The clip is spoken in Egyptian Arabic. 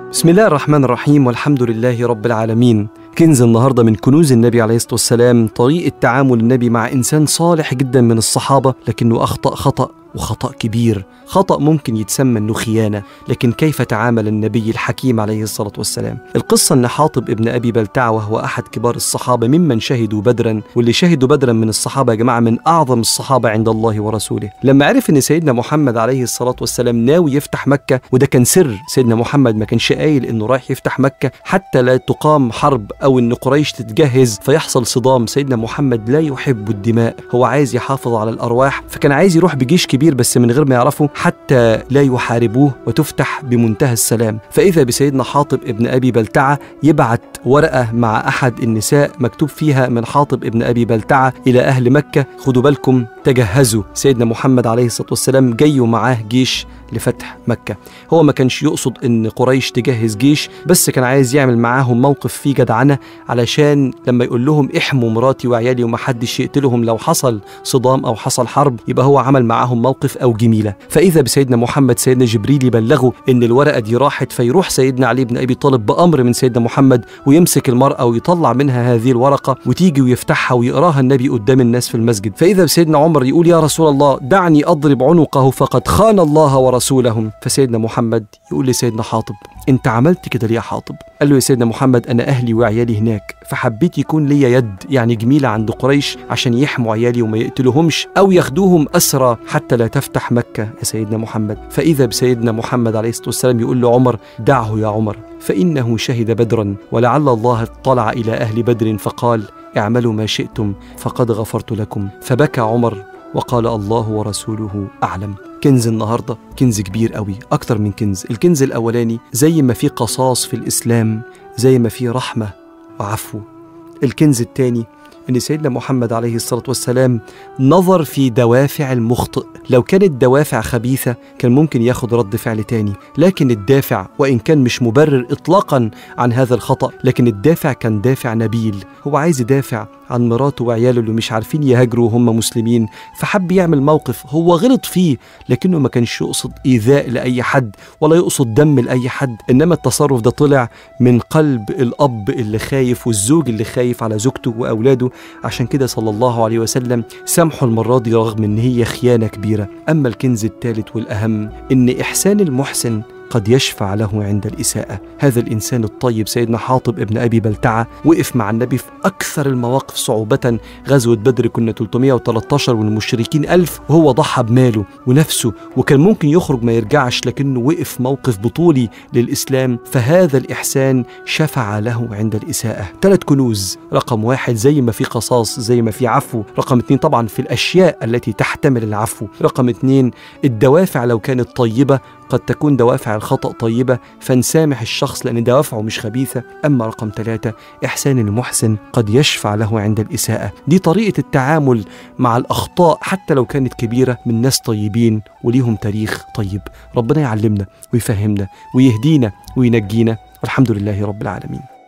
بسم الله الرحمن الرحيم والحمد لله رب العالمين كنز النهارده من كنوز النبي عليه الصلاه والسلام طريقه تعامل النبي مع انسان صالح جدا من الصحابه لكنه اخطا خطا وخطا كبير خطا ممكن يتسمى انه خيانه لكن كيف تعامل النبي الحكيم عليه الصلاه والسلام القصه ان حاطب ابن ابي بلتع وهو احد كبار الصحابه ممن شهدوا بدرا واللي شهدوا بدرا من الصحابه يا جماعه من اعظم الصحابه عند الله ورسوله لما عرف ان سيدنا محمد عليه الصلاه والسلام ناوي يفتح مكه وده كان سر سيدنا محمد ما كانش قايل انه رايح يفتح مكه حتى لا تقام حرب او ان قريش تتجهز فيحصل صدام سيدنا محمد لا يحب الدماء هو عايز يحافظ على الارواح فكان عايز يروح بجيش كبير بس من غير ما يعرفوا حتى لا يحاربوه وتفتح بمنتهى السلام فإذا بسيدنا حاطب ابن أبي بلتعة يبعت ورقة مع أحد النساء مكتوب فيها من حاطب ابن أبي بلتعة إلى أهل مكة خدوا بالكم تجهزوا سيدنا محمد عليه الصلاة والسلام جاي ومعاه جيش لفتح مكة هو ما كانش يقصد ان قريش تجهز جيش بس كان عايز يعمل معاهم موقف فيه جدعنة علشان لما يقول لهم احموا مراتي وعيالي ومحدش يقتلهم لو حصل صدام او حصل حرب يبقى هو عمل معاهم موقف او جميلة فاذا بسيدنا محمد سيدنا جبريل يبلغه ان الورقة دي راحت فيروح سيدنا علي بن ابي طالب بامر من سيدنا محمد ويمسك المرأة ويطلع منها هذه الورقة وتيجي ويفتحها ويقراها النبي قدام الناس في المسجد فاذا بسيدنا عمر يقول يا رسول الله دعني اضرب عنقه فقد خان الله ورسولهم فسيدنا محمد يقول لسيدنا حاطب انت عملت كده ليه يا حاطب قال له يا سيدنا محمد انا اهلي وعيالي هناك فحبيت يكون ليا يد يعني جميله عند قريش عشان يحموا عيالي وما يقتلوهمش او ياخدوهم اسرى حتى لا تفتح مكه يا سيدنا محمد فاذا بسيدنا محمد عليه الصلاه والسلام يقول لعمر دعه يا عمر فانه شهد بدرا ولعل الله اطلع الى اهل بدر فقال اعملوا ما شئتم فقد غفرت لكم فبكى عمر وقال الله ورسوله اعلم كنز النهارده كنز كبير قوي اكتر من كنز الكنز الاولاني زي ما في قصاص في الاسلام زي ما في رحمه وعفو الكنز الثاني ان سيدنا محمد عليه الصلاه والسلام نظر في دوافع المخطئ لو كانت دوافع خبيثه كان ممكن ياخد رد فعل تاني لكن الدافع وان كان مش مبرر اطلاقا عن هذا الخطا لكن الدافع كان دافع نبيل هو عايز يدافع عن مراته وعياله اللي مش عارفين يهاجروا وهم مسلمين فحب يعمل موقف هو غلط فيه لكنه ما كانش يقصد ايذاء لاي حد ولا يقصد دم لاي حد انما التصرف ده طلع من قلب الاب اللي خايف والزوج اللي خايف على زوجته واولاده عشان كده صلى الله عليه وسلم سامحه المره دي رغم ان هي خيانه كبيره اما الكنز الثالث والاهم ان احسان المحسن قد يشفع له عند الإساءة هذا الإنسان الطيب سيدنا حاطب ابن أبي بلتعة وقف مع النبي في أكثر المواقف صعوبة غزوة بدر كنا 313 والمشركين ألف وهو ضحى بماله ونفسه وكان ممكن يخرج ما يرجعش لكنه وقف موقف بطولي للإسلام فهذا الإحسان شفع له عند الإساءة ثلاث كنوز رقم واحد زي ما في قصاص زي ما في عفو رقم اثنين طبعا في الأشياء التي تحتمل العفو رقم اثنين الدوافع لو كانت طيبة قد تكون دوافع الخطأ طيبة فنسامح الشخص لأن دوافعه مش خبيثة أما رقم ثلاثة إحسان المحسن قد يشفع له عند الإساءة دي طريقة التعامل مع الأخطاء حتى لو كانت كبيرة من ناس طيبين وليهم تاريخ طيب ربنا يعلمنا ويفهمنا ويهدينا وينجينا والحمد لله رب العالمين